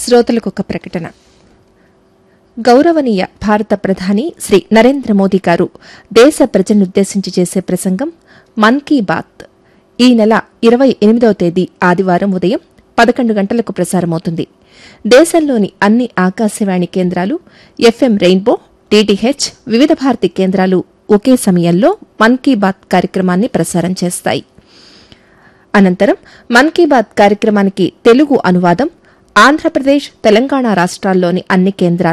శ్రోతలకు ఒక ప్రకటన గౌరవనీయ భారత ప్రధాని శ్రీ నరేంద్ర మోదీ గారు దేశ ప్రజలనుద్దేశించి చేసే ప్రసంగం మన్ కీ బాత్ ఈ నెల ఇరవై ఎనిమిదవ తేదీ ఆదివారం ఉదయం పదకొండు గంటలకు ప్రసారమవుతుంది దేశంలోని అన్ని ఆకాశవాణి కేంద్రాలు ఎఫ్ఎం రెయిన్బో డీటీహెచ్ వివిధ భారతి కేంద్రాలు ఒకే సమయంలో మన్ కీ బాత్ కార్యక్రమాన్ని ప్రసారం చేస్తాయి అనంతరం మన్ కీ బాత్ కార్యక్రమానికి తెలుగు అనువాదం ఆంధ్రప్రదేశ్ తెలంగాణ రాష్ట్రాల్లోని అన్ని కేంద్రాలు